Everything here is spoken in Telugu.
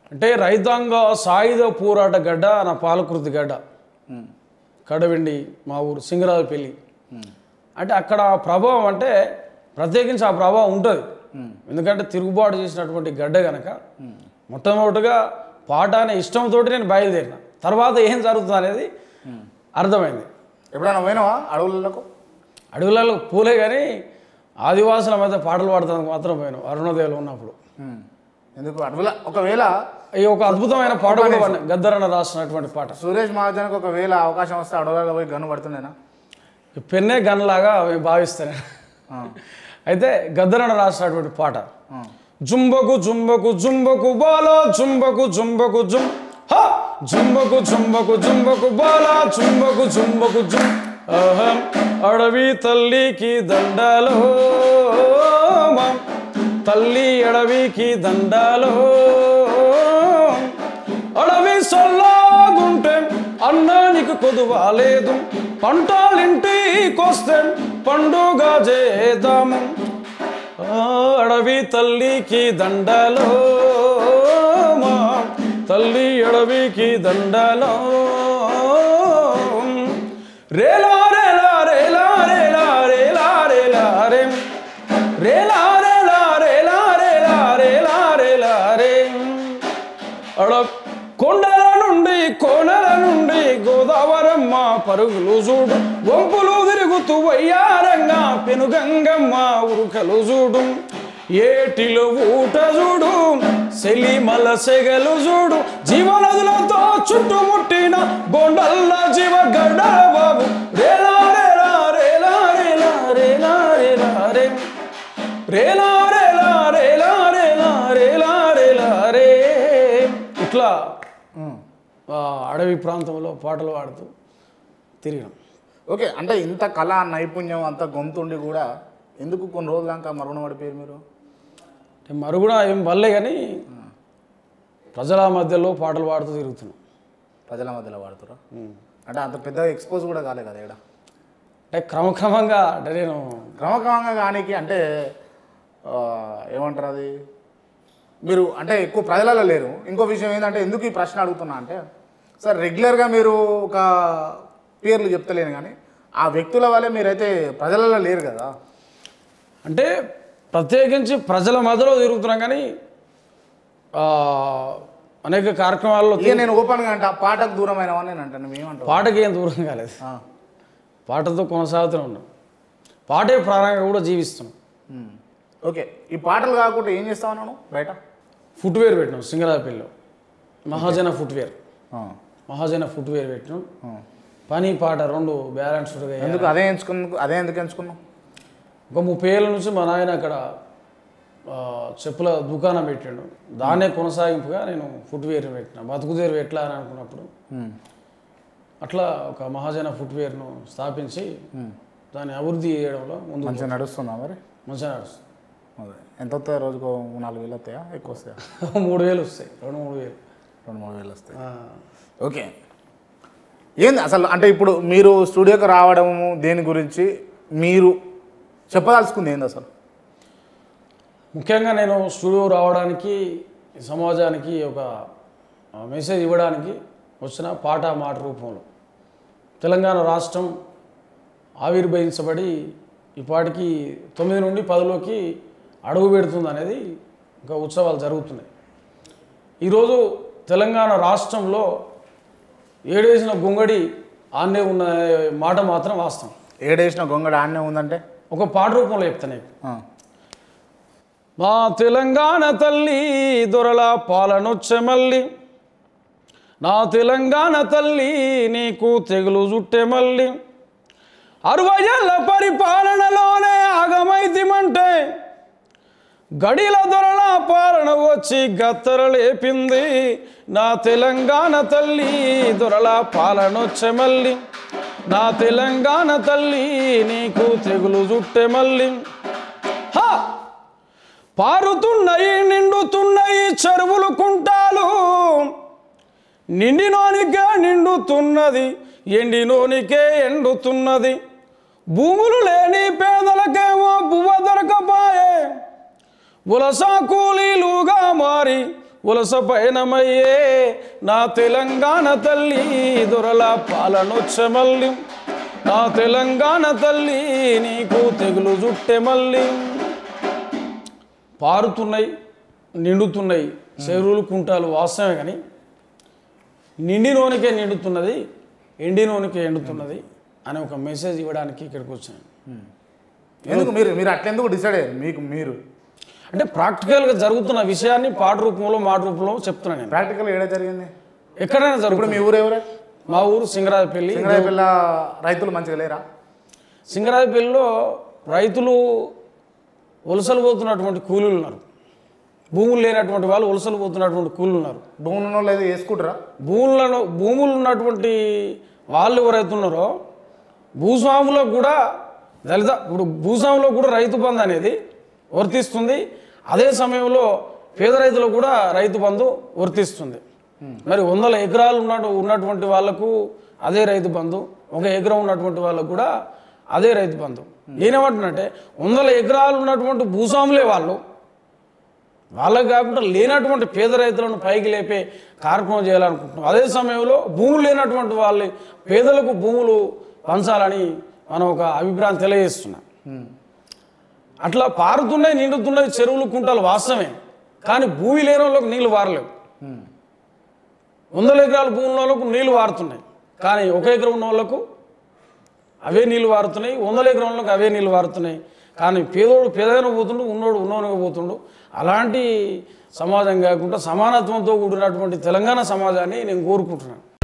అంటే రైతాంగ సాయుధ పోరాట గడ్డ నా పాలకృతి గడ్డ ఉమ్. కడవెండి మా ఊరు సింగరాజపల్లి అంటే అక్కడ ప్రభావం అంటే ప్రత్యేకించి ఆ ప్రభావం ఉంటుంది ఎందుకంటే తిరుగుబాటు చేసినటువంటి గడ్డ గనక మొట్టమొదటిగా పాట అనే ఇష్టంతో నేను బయలుదేరిన తర్వాత ఏం జరుగుతుంది అనేది అర్థమైంది ఎప్పుడైనా పోయినావా అడవులకు అడవులలో పూలే కానీ ఆదివాసుల మధ్య పాటలు పాడటానికి మాత్రం పోయాను అరుణోదయాలు ఉన్నప్పుడు ఉమ్. ఎందుకు అడవుల ఒకవేళ ఈ ఒక అద్భుతమైన పాట కూడా పాడిన. గద్దరన్న రాసినటువంటి పాట సురేష్ మహాజన్కి ఒకవేళ అవకాశం వస్తే అడవులలో పోయి గన్ను పడుతుండేనా ఈ పెన్నే గన్లాగా మేము భావిస్తాను ఆ. అయితే గద్దరన్న రాసినటువంటి పాట ఆ. జుంబకు జుంబకు జుంబకు బాల జుంబకు జుంబకు జుం హ! జుంబకు జుంబకు జుంబకు బాల జుంబకు జుంబకు జుం అహం అడవి తల్లికి దండాలో మా తల్లి అడవికి దండాలో అడవి సొల్లాగుంటే అన్నానికి కొదువాలేదు పంటలింటికొస్తే పండుగ చేద్దాము ఆ అడవి తల్లికి దండలో మా తల్లి అడవికి దండలో రేలా రేలా రేలా రేలా రేలా రేలా రే రేలా రేలా రేలా రేలా రేలా రేలా రే అడ కొండల నుండి కోనల నుండి గోదావరమ్మ పరుగులు చూడు వంపులు తిరుగుతూ వయ్యారంగా పెనుగంగమ్మ ఉరుకలు చూడు ఏటిలో ఊట చూడు సెలిమల సెగలు చూడు జీవనదులతో చుట్టుముట్టిన గొండల్ల జీవ గడ్డ బాబు రేలా రేలా రేలా రేలా రేలా రేలా రే రేలా రేలా రేలా రేలా రేలా రేలా రే ఇట్లా ఉమ్. ఆ అడవి ప్రాంతంలో పాటలు పాడుతూ తిరిగాం ఓకే అంటే ఇంత కళ నైపుణ్యం అంత గొంతుండి కూడా ఎందుకు కొన్ని రోజుల దాకా మరుగున పడిపోయారు మీరు అంటే మరుగున ఏం వల్లే కానీ ప్రజల మధ్యలో పాటలు పాడుతూ తిరుగుతున్నాం ప్రజల మధ్యలో వాడుతురా అంటే అంత పెద్ద ఎక్స్పోజ్ కూడా కాలే కదా ఇక్కడ అంటే క్రమక్రమంగా అంటే నేను క్రమక్రమంగా కానీకి అంటే ఆ, ఏమంటారు అది మీరు అంటే ఎక్కువ ప్రజలలో లేరు ఇంకో విషయం ఏంటంటే ఎందుకు ఈ ప్రశ్న అడుగుతున్నా అంటే సార్ రెగ్యులర్గా మీరు ఒక పేర్లు చెప్తలేను కానీ ఆ వ్యక్తుల వల్లే మీరైతే ప్రజలలో లేరు కదా అంటే ప్రత్యేకించి ప్రజల మధ్యలో తిరుగుతున్నాం కానీ ఆ, అనేక కార్యక్రమాల్లో ఇక నేను ఓపెన్గా అంటే పాటకు దూరమైన నేను అంటాను మేమంటాం పాటకి ఏం దూరం కాలేదు పాటతో కొనసాగుతూనే ఉన్నాం పాటే ప్రాణంగా కూడా జీవిస్తున్నాం ఓకే ఈ పాటలు కాకుండా ఏం చేస్తా ఉన్నాను బయట ఫుట్వేర్ పెట్టినాం సింగరాపల్లిలో మహాజన ఫుట్వేర్ ఆ, మహాజన ఫుట్వేర్ పెట్టినాం ఆ. పని పాట రెండు బ్యాలెన్స్డ్గా ఎందుకు అదే ఎంచుకున్నందుకు అదే ఎందుకు ఎంచుకున్నావు ఒక ముప్పై ఏళ్ళ నుంచి మా నాయన అక్కడ ఆ, చెప్పుల దుకాణం పెట్టాడు దాన్నే కొనసాగింపుగా నేను ఫుట్వేర్ పెట్టిన బతుకుదేరు ఎట్లా అని అనుకున్నప్పుడు అట్లా ఒక మహాజన ఫుట్వేర్ను స్థాపించి దాన్ని అభివృద్ధి చేయడంలో ముందు మంచిగా నడుస్తుందా మరి మంచిగా నడుస్తుంది అదే ఎంత వస్తాయి రోజుకు నాలుగు వేలు వస్తాయా ఎక్కువ వస్తాయా మూడు వేలు వస్తాయి రెండు మూడు వేలు రెండు మూడు వేలు వస్తాయి ఆ, ఓకే ఏంది అసలు అంటే ఇప్పుడు మీరు స్టూడియోకి రావడము దేని గురించి మీరు చెప్పదలుచుకుంది ఏంది అసలు ముఖ్యంగా నేను స్టూడియో రావడానికి ఈ సమాజానికి ఒక ఆ, మెసేజ్ ఇవ్వడానికి వచ్చిన పాట మాట రూపంలో తెలంగాణ రాష్ట్రం ఆవిర్భవించబడి ఇప్పటికి తొమ్మిది నుండి పదిలోకి అడుగు పెడుతుంది అనేది ఇంకా ఉత్సవాలు జరుగుతున్నాయి ఈరోజు తెలంగాణ రాష్ట్రంలో ఏడేసిన గొంగడి ఆన్నే ఉన్న మాట మాత్రం వాస్తవం ఏడేసిన గొంగడ ఆడనే ఉందంటే ఒక పాట రూపంలో చెప్తాను నీకు. ఆ, మా తెలంగాణ తల్లి దొరల పాలనొచ్చే మళ్ళీ నా తెలంగాణ తల్లి నీకు తెగులు చుట్టే మళ్ళీ అరవై ఏళ్ళ పరిపాలనలోనే ఆగమైతిమంటే గడిల దొరల పాలన వచ్చి గత్తర లేపింది నా తెలంగాణ తల్లి దొరల పాలనొచ్చే మళ్ళీ నా తెలంగాణ తల్లి నీకు తెగులు చుట్టే మళ్ళీ హా పారుతున్నాయి నిండుతున్నాయి చెరువులు కుంటాలు నిండినోనికే నిండుతున్నది ఎండినోనికే ఎండుతున్నది భూములు లేని పేదలకేమో బువ్వ దొరకపాయే వలస కూలీలుగా మారి వలస పయనమయ్యే నా తెలంగాణ తల్లి దొరల పాలనొచ్చ మళ్ళీ నా తెలంగాణ తల్లి నీకు తెగులు జుట్టె మళ్ళీ పారుతున్నాయి నిండుతున్నాయి చెరువులు కుంటాలు వాస్తవమే కానీ నిండి నూనెకే నిండుతున్నది ఎండి నూనెకే ఎండుతున్నది అనే ఒక మెసేజ్ ఇవ్వడానికి ఇక్కడికి వచ్చాను ఎందుకు మీరు మీరు అట్లెందుకు డిసైడ్ అయ్యారు మీకు మీరు అంటే ప్రాక్టికల్గా జరుగుతున్న విషయాన్ని పాట రూపంలో మాట రూపంలో చెప్తున్నాను నేను ప్రాక్టికల్ ఏడా జరిగింది ఎక్కడైనా ఇప్పుడు జరుగుతుంది మీ ఊరు ఎవరే మా ఊరు సింగరాజపల్లి సింగరాయపల్లి రైతులు మంచిగా లేరా సింగరాజపల్లిలో రైతులు వలసలు పోతున్నటువంటి కూలీలు ఉన్నారు భూములు లేనటువంటి వాళ్ళు వలసలు పోతున్నటువంటి కూలీలు ఉన్నారు భూములు ఉన్న వాళ్ళు ఏదో వేసుకుంటారా భూములలో భూములు ఉన్నటువంటి వాళ్ళు ఎవరైతే ఉన్నారో భూస్వాములకు కూడా దళిత ఇప్పుడు భూస్వాములకు కూడా రైతు బంధు అనేది వర్తిస్తుంది అదే సమయంలో పేద రైతులకు కూడా రైతు బంధు వర్తిస్తుంది మరి వందల ఎకరాలు ఉన్న ఉన్నటువంటి వాళ్ళకు అదే రైతు బంధు ఒక ఎకరం ఉన్నటువంటి వాళ్ళకు కూడా అదే రైతు బంధు నేనేమంటున్నట్టే వందల ఎకరాలు ఉన్నటువంటి భూస్వాములే వాళ్ళు వాళ్ళకి కాకుండా లేనటువంటి పేద రైతులను పైకి లేపే కార్యక్రమం చేయాలనుకుంటున్నాం అదే సమయంలో భూములు లేనటువంటి వాళ్ళ పేదలకు భూములు పంచాలని మనం ఒక అభిప్రాయం తెలియజేస్తున్నాం అట్లా పారుతున్నాయి నిండుతున్నాయి చెరువులు కుంటాలు వాస్తవమే కానీ భూమి లేని వాళ్ళకు నీళ్లు వారలేవు వందల ఎకరాల భూమి ఉన్న వాళ్ళకు నీళ్లు వారుతున్నాయి కానీ ఒక ఎకరం ఉన్న వాళ్ళకు అవే నీళ్ళు వారుతున్నాయి వందల ఎకరంలోకి అవే నీళ్ళు వారుతున్నాయి కానీ పేదోడు పేదగానే పోతుండు ఉన్నోడు ఉన్నోనిగా పోతుండు అలాంటి సమాజం కాకుండా సమానత్వంతో కూడినటువంటి తెలంగాణ సమాజాన్ని నేను కోరుకుంటున్నాను